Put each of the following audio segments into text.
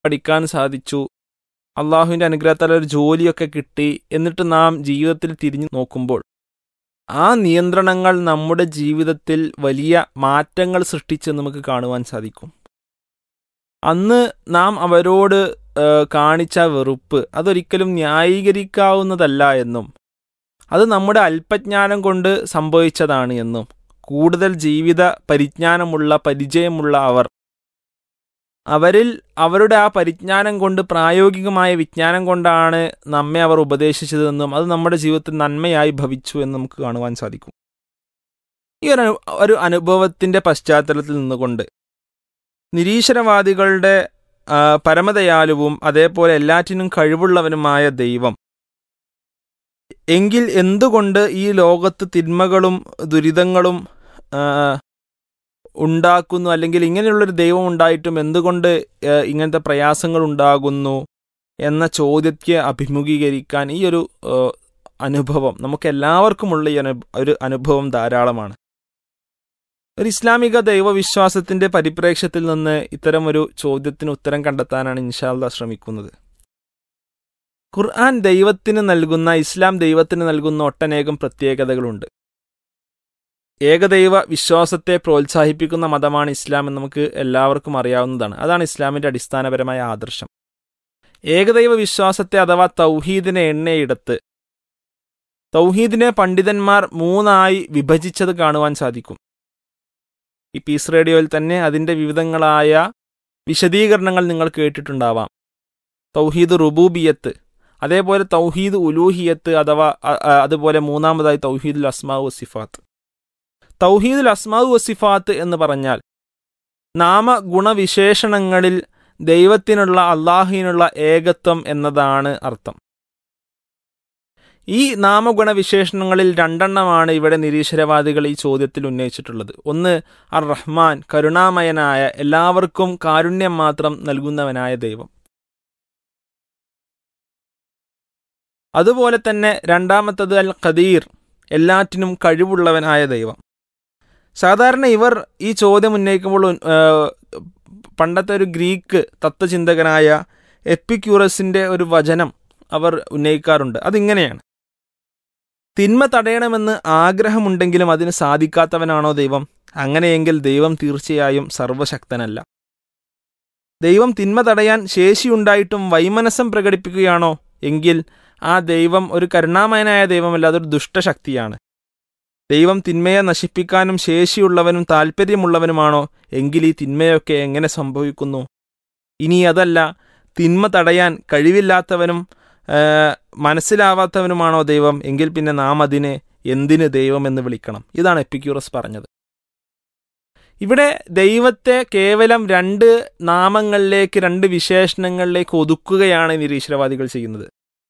പഠിക്കാൻ സാധിച്ചു അള്ളാഹുവിൻ്റെ അനുഗ്രഹത്താൽ ഒരു ജോലിയൊക്കെ കിട്ടി എന്നിട്ട് നാം ജീവിതത്തിൽ തിരിഞ്ഞു നോക്കുമ്പോൾ ആ നിയന്ത്രണങ്ങൾ നമ്മുടെ ജീവിതത്തിൽ വലിയ മാറ്റങ്ങൾ സൃഷ്ടിച്ച് നമുക്ക് കാണുവാൻ സാധിക്കും അന്ന് നാം അവരോട് ഏഹ്, കാണിച്ച വെറുപ്പ് അതൊരിക്കലും ന്യായീകരിക്കാവുന്നതല്ല എന്നും അത് നമ്മുടെ അല്പജ്ഞാനം കൊണ്ട് സംഭവിച്ചതാണ് എന്നും കൂടുതൽ ജീവിത പരിജ്ഞാനമുള്ള പരിചയമുള്ള അവർ അവരിൽ അവരുടെ ആ പരിജ്ഞാനം കൊണ്ട് പ്രായോഗികമായ വിജ്ഞാനം കൊണ്ടാണ് നമ്മെ അവർ ഉപദേശിച്ചതെന്നും അത് നമ്മുടെ ജീവിതത്തിൽ നന്മയായി ഭവിച്ചു എന്ന് നമുക്ക് കാണുവാൻ സാധിക്കും ഈ ഒരു അനു- ഒരു അനുഭവത്തിന്റെ പശ്ചാത്തലത്തിൽ നിന്നുകൊണ്ട് നിരീശ്വരവാദികളുടെ ആ, പരമദയാലുവും അതേപോലെ എല്ലാറ്റിനും കഴിവുള്ളവനുമായ ദൈവം എങ്കിൽ എന്തുകൊണ്ട് ഈ ലോകത്ത് തിന്മകളും ദുരിതങ്ങളും ആ, ഉണ്ടാക്കുന്നു അല്ലെങ്കിൽ ഇങ്ങനെയുള്ളൊരു ദൈവം ഉണ്ടായിട്ടും എന്തുകൊണ്ട് ആ, ഇങ്ങനത്തെ പ്രയാസങ്ങൾ ഉണ്ടാകുന്നു എന്ന ചോദ്യത്തെ അഭിമുഖീകരിക്കാൻ ഈ ഒരു ആ, അനുഭവം നമുക്ക് എല്ലാവർക്കുമുള്ള ഈ അനു ഒരു അനുഭവം ധാരാളമാണ് ഒരു ഇസ്ലാമിക ദൈവവിശ്വാസത്തിന്റെ പരിപ്രേക്ഷ്യത്തിൽ നിന്ന് ഇത്തരം ഒരു ചോദ്യത്തിന് ഉത്തരം കണ്ടെത്താനാണ് ഇൻഷാല്ല ശ്രമിക്കുന്നത് ഖുർആൻ ദൈവത്തിന് നൽകുന്ന ഇസ്ലാം ദൈവത്തിന് നൽകുന്ന ഒട്ടനേകം പ്രത്യേകതകളുണ്ട് ഏകദൈവ വിശ്വാസത്തെ പ്രോത്സാഹിപ്പിക്കുന്ന മതമാണ് ഇസ്ലാം എന്ന് നമുക്ക് എല്ലാവർക്കും അറിയാവുന്നതാണ് അതാണ് ഇസ്ലാമിന്റെ അടിസ്ഥാനപരമായ ആദർശം ഏകദൈവ വിശ്വാസത്തെ അഥവാ തൗഹീദിനെ എണ്ണയെടുത്ത് തൗഹീദിനെ പണ്ഡിതന്മാർ മൂന്നായി വിഭജിച്ചത് കാണുവാൻ സാധിക്കും ഈ പീസ് റേഡിയോയിൽ തന്നെ അതിന്റെ വിവിധങ്ങളായ വിശദീകരണങ്ങൾ നിങ്ങൾ കേട്ടിട്ടുണ്ടാവാം തൗഹീദ് റുബൂബിയത്ത് അതേപോലെ തൗഹീദ് ഉലൂഹിയത്ത് അഥവാ അ- അ- അതുപോലെ മൂന്നാമതായി തൗഹീദുൽ അസ്മാവ് വസിഫാത്ത് തൗഹീദുൽ അസ്മാവ് വസിഫാത്ത് എന്ന് പറഞ്ഞാൽ നാമഗുണവിശേഷണങ്ങളിൽ ദൈവത്തിനുള്ള അള്ളാഹുവിനുള്ള ഏകത്വം എന്നതാണ് അർത്ഥം ഈ നാമഗുണവിശേഷണങ്ങളിൽ രണ്ടെണ്ണമാണ് ഇവിടെ നിരീശ്വരവാദികൾ ഈ ചോദ്യത്തിൽ ഉന്നയിച്ചിട്ടുള്ളത് ഒന്ന് അർ റഹ്മാൻ കരുണാമയനായ എല്ലാവർക്കും കാരുണ്യം മാത്രം നൽകുന്നവനായ ദൈവം അതുപോലെ തന്നെ രണ്ടാമത്തത് അൽ ഖദീർ എല്ലാറ്റിനും കഴിവുള്ളവനായ ദൈവം സാധാരണ ഇവർ ഈ ചോദ്യം ഉന്നയിക്കുമ്പോൾ ആ, പണ്ടത്തെ ഒരു ഗ്രീക്ക് തത്വചിന്തകനായ എപ്പിക്യൂറസിന്റെ ഒരു വചനം അവർ ഉന്നയിക്കാറുണ്ട് അതിങ്ങനെയാണ് തിന്മ തടയണമെന്ന് ആഗ്രഹമുണ്ടെങ്കിലും അതിന് സാധിക്കാത്തവനാണോ ദൈവം അങ്ങനെയെങ്കിൽ ദൈവം തീർച്ചയായും സർവശക്തനല്ല ദൈവം തിന്മ തടയാൻ ശേഷിയുണ്ടായിട്ടും വൈമനസ്സം പ്രകടിപ്പിക്കുകയാണോ എങ്കിൽ ആ ദൈവം ഒരു കരുണാമയനായ ദൈവമല്ല അതൊരു ദുഷ്ടശക്തിയാണ് ദൈവം തിന്മയെ നശിപ്പിക്കാനും ശേഷിയുള്ളവനും താല്പര്യമുള്ളവനുമാണോ എങ്കിൽ ഈ തിന്മയൊക്കെ എങ്ങനെ സംഭവിക്കുന്നു ഇനി അതല്ല തിന്മ തടയാൻ കഴിവില്ലാത്തവനും ആ, മനസ്സിലാവാത്തവനുമാണോ ദൈവം എങ്കിൽ പിന്നെ നാം അതിനെ എന്തിന് ദൈവം എന്ന് വിളിക്കണം ഇതാണ് എപ്പിക്യൂറസ് പറഞ്ഞത് ഇവിടെ ദൈവത്തെ കേവലം രണ്ട് നാമങ്ങളിലേക്ക് രണ്ട് വിശേഷണങ്ങളിലേക്ക് ഒതുക്കുകയാണ് നിരീശ്വരവാദികൾ ചെയ്യുന്നത്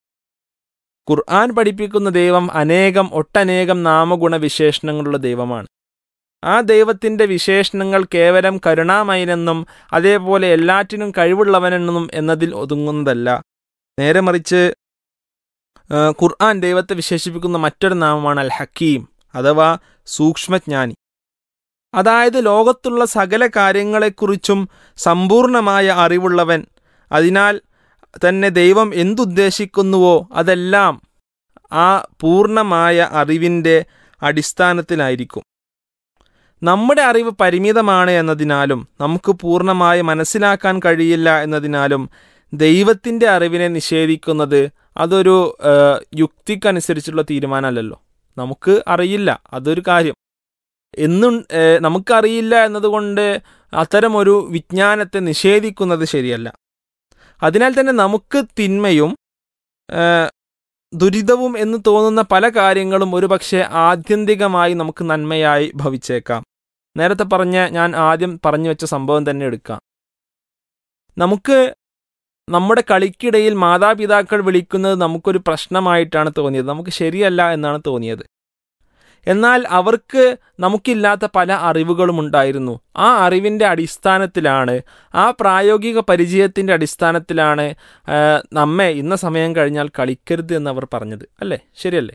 ഖുർആൻ പഠിപ്പിക്കുന്ന ദൈവം അനേകം ഒട്ടനേകം നാമഗുണ വിശേഷണങ്ങളുള്ള ദൈവമാണ് ആ ദൈവത്തിന്റെ വിശേഷണങ്ങൾ കേവലം കരുണാമയനെന്നും അതേപോലെ എല്ലാറ്റിനും കഴിവുള്ളവനെന്നും എന്നതിൽ ഒതുങ്ങുന്നതല്ല നേരെ മറിച്ച് ആ, ഖുർആൻ ദൈവത്തെ വിശേഷിപ്പിക്കുന്ന മറ്റൊരു നാമമാണ് അൽ ഹക്കീം അഥവാ സൂക്ഷ്മജ്ഞാനി അതായത് ലോകത്തുള്ള സകല കാര്യങ്ങളെക്കുറിച്ചും സമ്പൂർണമായ അറിവുള്ളവൻ അതിനാൽ തന്നെ ദൈവം എന്തുദ്ദേശിക്കുന്നുവോ അതെല്ലാം ആ പൂർണ്ണമായ അറിവിൻ്റെ അടിസ്ഥാനത്തിലായിരിക്കും നമ്മുടെ അറിവ് പരിമിതമാണ് എന്നതിനാലും നമുക്ക് പൂർണ്ണമായി മനസ്സിലാക്കാൻ കഴിയില്ല എന്നതിനാലും ദൈവത്തിൻ്റെ അറിവിനെ നിഷേധിക്കുന്നത് അതൊരു ആ, യുക്തിക്കനുസരിച്ചുള്ള തീരുമാനമല്ലല്ലോ നമുക്ക് അറിയില്ല അതൊരു കാര്യം എന്നും ഏ, നമുക്കറിയില്ല എന്നതുകൊണ്ട് അത്തരമൊരു വിജ്ഞാനത്തെ നിഷേധിക്കുന്നത് ശരിയല്ല അതിനാൽ തന്നെ നമുക്ക് തിന്മയും ആ, ദുരിതവും എന്ന് തോന്നുന്ന പല കാര്യങ്ങളും ഒരുപക്ഷെ ആത്യന്തികമായി നമുക്ക് നന്മയായി ഭവിച്ചേക്കാം നേരത്തെ പറഞ്ഞ ഞാൻ ആദ്യം പറഞ്ഞു വെച്ച സംഭവം തന്നെ എടുക്കാം നമുക്ക് നമ്മുടെ കളിക്കിടയിൽ മാതാപിതാക്കൾ വിളിക്കുന്നത് നമുക്കൊരു പ്രശ്നമായിട്ടാണ് തോന്നിയത് നമുക്ക് ശരിയല്ല എന്നാണ് തോന്നിയത് എന്നാൽ അവർക്ക് നമുക്കില്ലാത്ത പല അറിവുകളും ഉണ്ടായിരുന്നു ആ അറിവിൻ്റെ അടിസ്ഥാനത്തിലാണ് ആ പ്രായോഗിക പരിചയത്തിൻ്റെ അടിസ്ഥാനത്തിലാണ് ആ, നമ്മെ ഇന്ന സമയം കഴിഞ്ഞാൽ കളിക്കരുത് എന്ന് അവർ പറഞ്ഞത് അല്ലേ ശരിയല്ലേ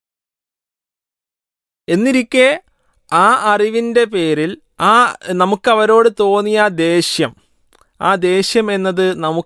എന്നിരിക്കെ ആ അറിവിൻ്റെ പേരിൽ ആ നമുക്ക് അവരോട് തോന്നിയ ദേഷ്യം ആ ദേഷ്യം എന്നത് നമുക്ക്